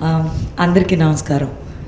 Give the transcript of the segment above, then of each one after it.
ఆ, అందరికీ నమస్కారం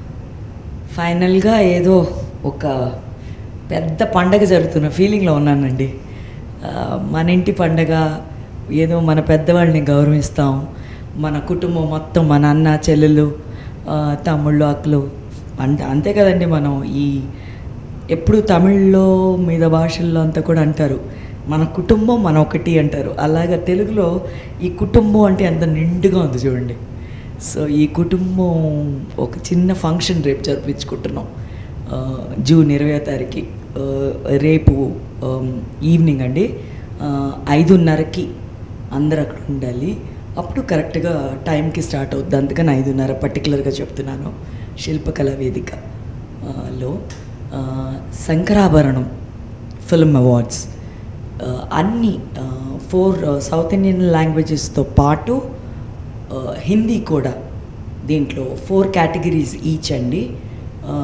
ఫైనల్గా ఏదో ఒక పెద్ద పండగ జరుగుతున్న ఫీలింగ్లో ఉన్నానండి ఆ, మన ఇంటి పండగ ఏదో మన పెద్దవాళ్ళని గౌరవిస్తాం మన కుటుంబం మొత్తం మన అన్న చెల్లెలు ఆ, తమ్ముళ్ళు అక్కలు అంతే అంతే కదండి మనం ఈ ఎప్పుడు తమిళ్లో మీద భాషల్లో అంతా కూడా అంటారు మన కుటుంబం మన ఒకటి అంటారు అలాగా తెలుగులో ఈ కుటుంబం అంటే ఎంత నిండుగా ఉంది చూడండి సో ఈ కుటుంబం ఒక చిన్న ఫంక్షన్ రేపు జరిపించుకుంటున్నాం ఆ, జూన్ ఇరవై తారీఖు ఆ, రేపు ఆమ్, ఈవినింగ్ అండి ఆ, ఐదున్నరకి అందరు అక్కడ ఉండాలి అప్పుడు కరెక్ట్గా టైంకి స్టార్ట్ అవుద్ది అందుకని ఐదున్నర పర్టికులర్గా చెప్తున్నాను శిల్పకళా వేదిక ఆ, లో ఆ, శంకరాభరణం ఫిల్మ్ అవార్డ్స్ ఆ, అన్ని ఫోర్ సౌత్ ఇండియన్ లాంగ్వేజెస్తో పాటు ఆ, హిందీ కూడా దీంట్లో ఫోర్ కేటగిరీస్ ఈచ్ అండి ఆ,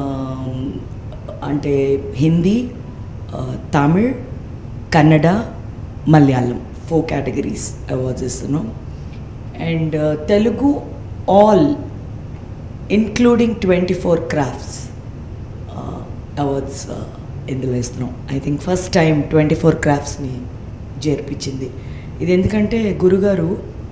అంటే హిందీ ఆ, Tamil Kannada Malayalam four categories awards ఇస్తున్నాం and Telugu all including twenty four crafts awards ఇందులో ఇస్తున్నాం I think first time twenty four క్రాఫ్ట్స్ని చేర్పించింది ఇది ఎందుకంటే గురుగారు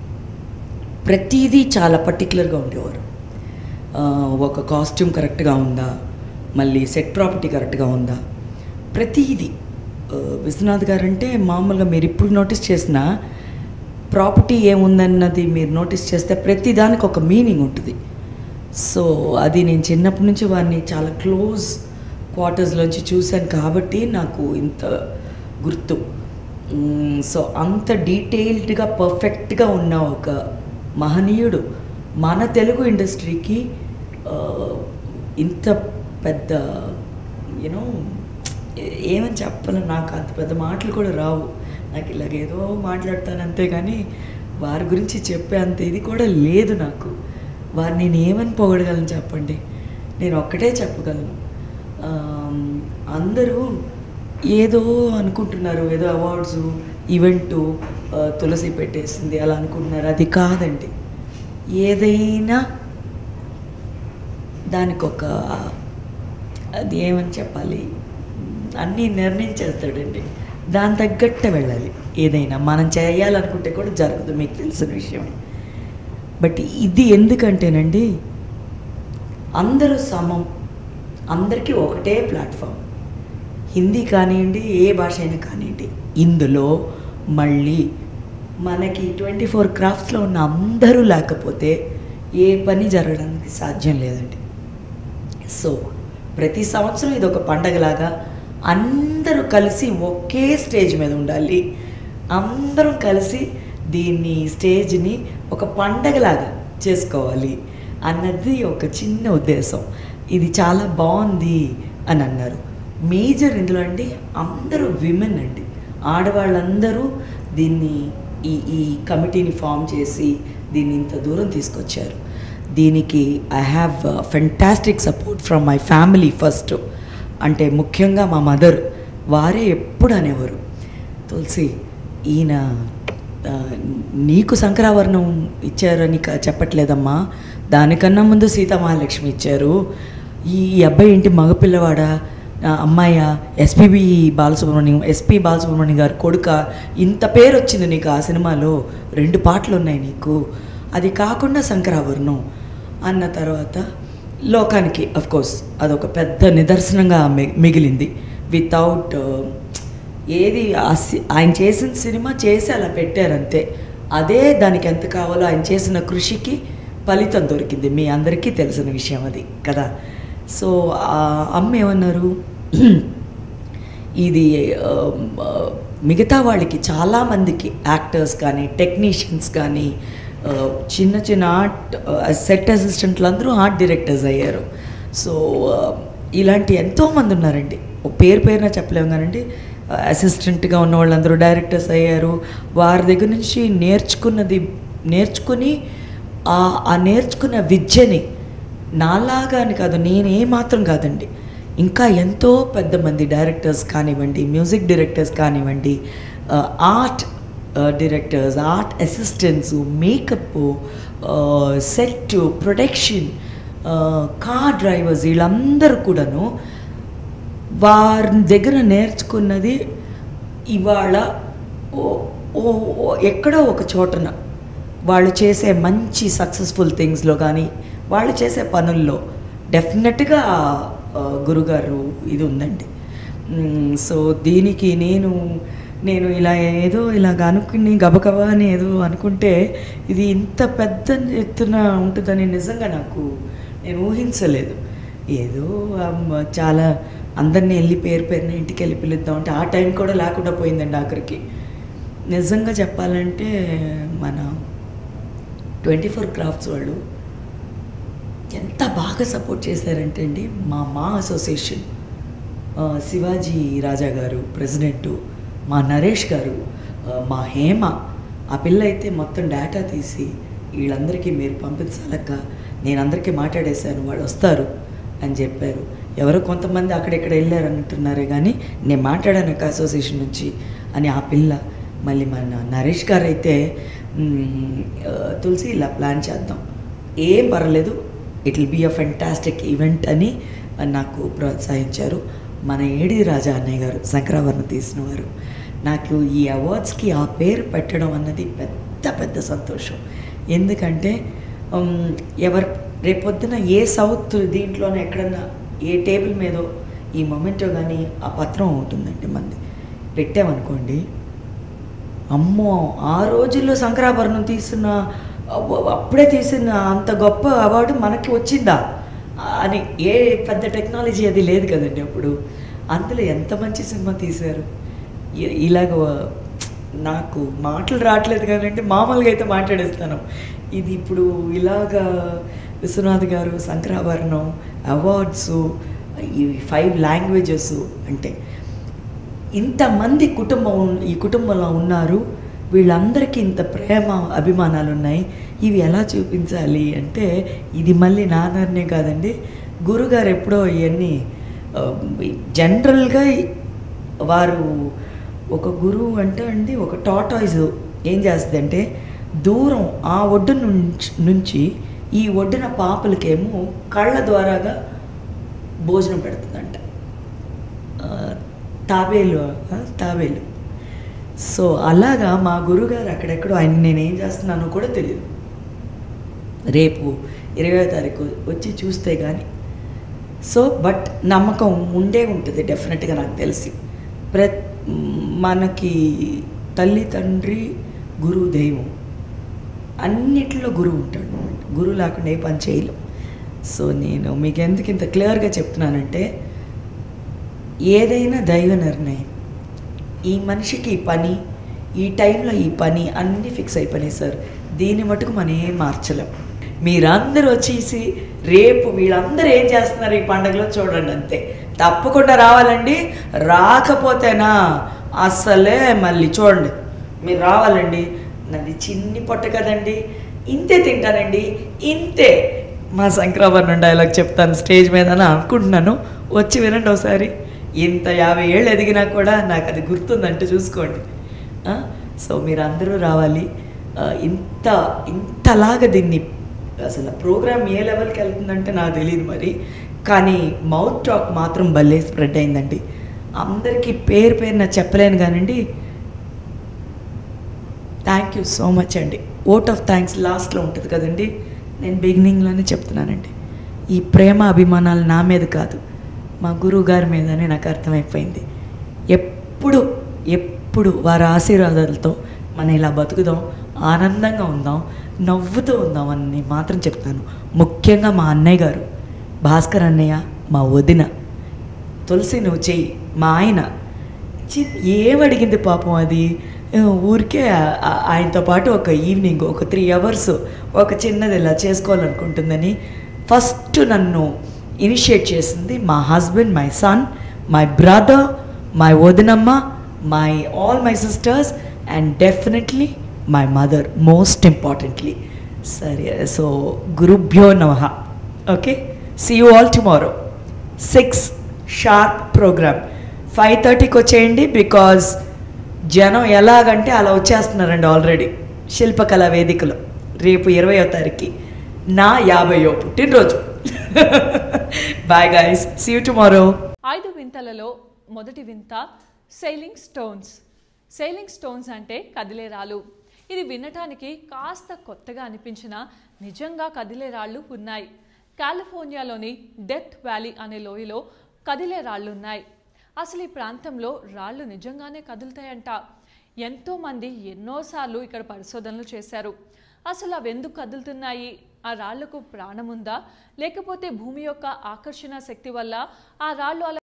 ప్రతిదీ చాలా పర్టికులర్గా ఉండేవారు ఆ, ఒక కాస్ట్యూమ్ కరెక్ట్గా ఉందా మళ్ళీ సెట్ ప్రాపర్టీ కరెక్ట్గా ఉందా ప్రతిదీ ఆ, విశ్వనాథ్ గారు అంటే మామూలుగా మీరు ఇప్పుడు నోటీస్ చేసిన ప్రాపర్టీ ఏముందన్నది మీరు నోటీస్ చేస్తే ప్రతి దానికి ఒక మీనింగ్ ఉంటుంది సో అది నేను చిన్నప్పటి నుంచి వారిని చాలా క్లోజ్ క్వార్టర్స్లోంచి చూశాను కాబట్టి నాకు ఇంత గుర్తు మ్మ్, సో అంత డీటెయిల్డ్గా పర్ఫెక్ట్గా ఉన్న ఒక మహనీయుడు మన తెలుగు ఇండస్ట్రీకి ఆ, ఇంత పెద్ద యూనో ఏమని చెప్పాలి నాకు అంత పెద్ద మాటలు కూడా రావు నాకు ఇలాగేదో మాట్లాడతాను అంతే కానీ వారి గురించి చెప్పే అంత ఇది కూడా లేదు నాకు వారు నేను ఏమని పొగడగలను చెప్పండి నేను ఒక్కటే చెప్పగలను ఆమ్, అందరూ ఏదో అనుకుంటున్నారు ఏదో అవార్డ్స్ ఈవెంట్ తులసి పెట్టేసింది అలా అనుకుంటున్నారు అది కాదండి ఏదైనా దానికి ఒక అది ఏమని చెప్పాలి అన్నీ నిర్ణయించేస్తాడండి దాని తగ్గట్టే వెళ్ళాలి ఏదైనా మనం చేయాలనుకుంటే కూడా జరగదు మీకు తెలిసిన విషయమే బట్ ఇది ఎందుకంటేనండి అందరూ సమం అందరికీ ఒకటే ప్లాట్ఫామ్ హిందీ కానివ్వండి ఏ భాష అయినా కానివ్వండి ఇందులో మళ్ళీ మనకి ట్వంటీ ఫోర్ క్రాఫ్ట్స్లో ఉన్న అందరూ లేకపోతే ఏ పని జరగడానికి సాధ్యం లేదండి సో ప్రతి సంవత్సరం ఇది ఒక పండగలాగా అందరూ కలిసి ఒకే స్టేజ్ మీద ఉండాలి అందరం కలిసి దీన్ని స్టేజ్ని ఒక పండగలాగా చేసుకోవాలి అన్నది ఒక చిన్న ఉద్దేశం ఇది చాలా బాగుంది అని అన్నారు మేజర్ ఇందులో అండి అందరూ విమెన్ అండి ఆడవాళ్ళందరూ దీన్ని ఈ ఈ కమిటీని ఫామ్ చేసి దీన్ని ఇంత దూరం తీసుకొచ్చారు దీనికి I have fantastic support from my family first అంటే ముఖ్యంగా మా మదర్ వారే ఎప్పుడు అనేవారు తులసి ఈయన ఆ, నీకు శంకరాభరణం ఇచ్చారని క- చెప్పట్లేదమ్మా దానికన్నా ముందు సీతామహాలక్ష్మి ఇచ్చారు ఈ అబ్బాయి ఏంటి మగపిల్లవాడా ఆ, అమ్మాయ ఎస్పిబి బాలసుబ్రహ్మణ్యం ఎస్పి బాలసుబ్రహ్మణ్యం గారు కొడుక ఇంత పేరు వచ్చింది నీకు ఆ సినిమాలో రెండు పాటలు ఉన్నాయి నీకు అది కాకుండా శంకరాభరణం అన్న తర్వాత లోకానికి అఫ్ కోర్స్ అదొక పెద్ద నిదర్శనంగా మి- మిగిలింది వితౌట్ ఏది ఆ సి- ఆయన చేసిన సినిమా చేసి అలా పెట్టారంతే అదే దానికి ఎంత కావాలో ఆయన చేసిన కృషికి ఫలితం దొరికింది మీ అందరికీ తెలిసిన విషయం అది కదా సో ఆ అమ్మ ఏమన్నారు ఇది ఆ, ఆ, మిగతా వాళ్ళకి చాలామందికి యాక్టర్స్ కానీ టెక్నీషియన్స్ కానీ ఆ, చిన్న చిన్న ఆర్ట్ సెట్ అసిస్టెంట్లు అందరూ ఆర్ట్ డైరెక్టర్స్ అయ్యారు సో ఆ, ఇలాంటి ఎంతోమంది ఉన్నారండి ఓ పేరు పేరున చెప్పలేము కానండి అసిస్టెంట్గా ఉన్న వాళ్ళందరూ డైరెక్టర్స్ అయ్యారు వారి దగ్గర నుంచి నేర్చుకున్నది నేర్చుకుని ఆ ఆ నేర్చుకున్న విద్యని నాలాగా అని కాదు నేనే మాత్రం కాదండి ఇంకా ఎంతో పెద్ద మంది డైరెక్టర్స్ కానివ్వండి మ్యూజిక్ డైరెక్టర్స్ కానివ్వండి art directors art assistants makeup set protection car drivers వీళ్ళందరూ కూడాను వారి దగ్గర నేర్చుకున్నది ఇవాళ ఓ- ఓ- ఓ- ఎక్కడో ఒక చోటన వాళ్ళు చేసే మంచి సక్సెస్ఫుల్ థింగ్స్లో కానీ వాళ్ళు చేసే పనుల్లో డెఫినెట్గా ఆ, గురుగారు ఇది ఉందండి మ్, సో దీనికి నేను నేను ఇలా ఏదో ఇలాగ అనుకుని గబగబా అని ఏదో అనుకుంటే ఇది ఇంత పెద్ద ఎత్తున ఉంటుందని నిజంగా నాకు నేను ఊహించలేదు ఏదో అమ్మ, చాలా అందరినీ వెళ్ళి పేరు పేరున ఇంటికి వెళ్ళి పిలుద్దాం అంటే ఆ టైం కూడా లేకుండా పోయిందండి ఆఖరికి నిజంగా చెప్పాలంటే మన ట్వంటీ ఫోర్ క్రాఫ్ట్స్ వాళ్ళు ఎంత బాగా సపోర్ట్ చేశారంటే అండి మా మా అసోసియేషన్ ఆ, శివాజీ రాజా గారు ప్రెసిడెంటు మా నరేష్ గారు ఆ, మా హేమ ఆ పిల్ల అయితే మొత్తం డేటా తీసి వీళ్ళందరికీ మీరు పంపించాలక్క నేను అందరికీ మాట్లాడేశాను వాళ్ళు వస్తారు అని చెప్పారు ఎవరో కొంతమంది అక్కడెక్కడ వెళ్ళారు అంటున్నారే కానీ నేను మాట్లాడాను అక్క అసోసియేషన్ నుంచి అని ఆ పిల్ల మళ్ళీ మన నరేష్ గారు అయితే మ్, ఆ, తులసి ఇలా ప్లాన్ చేద్దాం ఏం పర్లేదు it will be a fantastic event అని నాకు ప్రోత్సహించారు మన ఏడి రాజా అన్నయ్య గారు శంకరాభరణం తీసినవారు నాకు ఈ అవార్డ్స్కి ఆ పేరు పెట్టడం అన్నది పెద్ద పెద్ద సంతోషం ఎందుకంటే ఉమ్, ఎవరు రేపొద్దున ఏ సౌత్ దీంట్లోనే ఎక్కడన్నా ఏ టేబుల్ మీదో ఈ మొమెంటో కానీ ఆ పత్రం ఉంటుందండి మంది పెట్టామనుకోండి అమ్మో ఆ రోజుల్లో శంకరాభరణం తీసిన అవ్వ- అప్పుడే తీసిన అంత గొప్ప అవార్డు మనకి వచ్చిందా అని ఏ పెద్ద టెక్నాలజీ అది లేదు కదండి అప్పుడు అందులో ఎంత మంచి సినిమా తీశారు ఇ- ఇలాగ నాకు మాటలు రావట్లేదు కదండి మామూలుగా అయితే మాట్లాడేస్తాను ఇది ఇప్పుడు ఇలాగా విశ్వనాథ్ గారు శంకరాభరణం అవార్డ్స్ ఈ ఫైవ్ లాంగ్వేజెస్ అంటే ఇంతమంది కుటుంబం ఉన్- ఈ కుటుంబంలో ఉన్నారు వీళ్ళందరికీ ఇంత ప్రేమ అభిమానాలు ఉన్నాయి ఇవి ఎలా చూపించాలి అంటే ఇది మళ్ళీ నా నిర్ణయం కాదండి గురుగారు ఎప్పుడో ఇవన్నీ జనరల్గా వారు ఒక గురువు అంటే అండి ఒక టాటాయిజ్ ఏం చేస్తుంది అంటే దూరం ఆ ఒడ్డు నుంచి నుంచి ఈ ఒడ్డున పాపలకేమో కళ్ళ ద్వారాగా భోజనం పెడుతుందంట ఆ, తాబేలు ఆ, తాబేలు సో అలాగా మా గురుగారు అక్కడెక్కడో ఆయన నేను ఏం చేస్తున్నానో కూడా తెలియదు రేపు ఇరవై తారీఖు వచ్చి చూస్తే కానీ సో బట్ నమ్మకం ఉండే ఉంటుంది డెఫినెట్గా నాకు తెలిసి ప్ర మనకి తల్లి తండ్రి గురువు దైవం అన్నిట్లో గురువు ఉంటాడు అన్నమాట. గురువు లేకుండా ఏ పని చేయలేం సో నేను మీకు ఎందుకు ఇంత క్లియర్గా చెప్తున్నానంటే ఏదైనా దైవ నిర్ణయం ఈ మనిషికి ఈ పని ఈ టైంలో ఈ పని అన్నీ ఫిక్స్ అయిపోయినాయి సార్ దీన్ని మటుకు మనం ఏం మార్చలేం మీరందరూ వచ్చేసి రేపు వీళ్ళందరూ ఏం చేస్తున్నారు ఈ పండగలో చూడండి అంతే తప్పకుండా రావాలండి రాకపోతేనా అస్సలే మళ్ళీ చూడండి మీరు రావాలండి నాది చిన్ని పొట్ట కదండి ఇంతే తింటానండి ఇంతే మా శంకరాభరణం డైలాగ్ చెప్తాను స్టేజ్ మీద అని అనుకుంటున్నాను వచ్చి వినండి ఒకసారి ఇంత యాభై ఏళ్ళు ఎదిగినా కూడా నాకు అది గుర్తుందంటే చూసుకోండి ఆ? సో మీరు అందరూ రావాలి ఆ, ఇంత ఇంతలాగా దీన్ని అసలు ప్రోగ్రామ్ ఏ లెవెల్కి వెళ్తుందంటే నాకు తెలియదు మరి కానీ మౌత్ టాక్ మాత్రం భలే స్ప్రెడ్ అయిందండి అందరికీ పేరు పేరు నాకు చెప్పలేను కానండి థ్యాంక్ యూ సో మచ్ అండి ఓట్ ఆఫ్ థ్యాంక్స్ లాస్ట్లో ఉంటుంది కదండి నేను బిగినింగ్లోనే చెప్తున్నానండి ఈ ప్రేమ అభిమానాలు నా మీద కాదు మా గురువు గారి మీదనే నాకు అర్థమైపోయింది ఎప్పుడు ఎప్పుడు వారి ఆశీర్వాదాలతో మనం ఇలా బతుకుదాం ఆనందంగా ఉందాం నవ్వుతూ ఉందాం అని మాత్రం చెప్తాను ముఖ్యంగా మా అన్నయ్య గారు భాస్కర్ అన్నయ్య మా వదిన తులసి నువ్వు చెయ్యి మా ఆయన చి- ఏమడిగింది పాపం అది ఆ, ఊరికే ఆ- ఆ- ఆయనతో పాటు ఒక ఈవినింగ్ ఒక త్రీ అవర్స్ ఒక చిన్నది ఇలా చేసుకోవాలనుకుంటుందని ఫస్ట్ నన్ను ఇనిషియేట్ చేసింది మా husband my son my brother my వదినమ్మ my all my sisters and definitely my mother most importantly సరే సో గురుభ్యో నమ okay see you all tomorrow six sharp programme five థర్టీకి వచ్చేయండి బికాజ్ జనం ఎలాగంటే అలా వచ్చేస్తున్నారండి ఆల్రెడీ శిల్పకళా వేదికలో రేపు ఇరవయో తారీఖు నా యాభైయో పుట్టినరోజు bye guys see you tomorrow ఐదు వింతలలో మొదటి వింత సెయిలింగ్ స్టోన్స్ సెయిలింగ్ స్టోన్స్ అంటే కదిలే రాళ్ళు ఇది వినటానికి కాస్త కొత్తగా అనిపించినా నిజంగా కదిలే రాళ్ళు ఉన్నాయి కాలిఫోర్నియాలోని డెత్ వ్యాలీ అనే లోయలో కదిలే రాళ్ళు ఉన్నాయి అసలు ఈ ప్రాంతంలో రాళ్ళు నిజంగానే కదులుతాయంట ఎంతోమంది ఎన్నోసార్లు ఇక్కడ పరిశోధనలు చేశారు అసలు అవి ఎందుకు కదులుతున్నాయి ఆ రాళ్లకు ప్రాణం ఉందా లేకపోతే భూమి యొక్క ఆకర్షణ శక్తి వల్ల ఆ రాళ్ళు అలా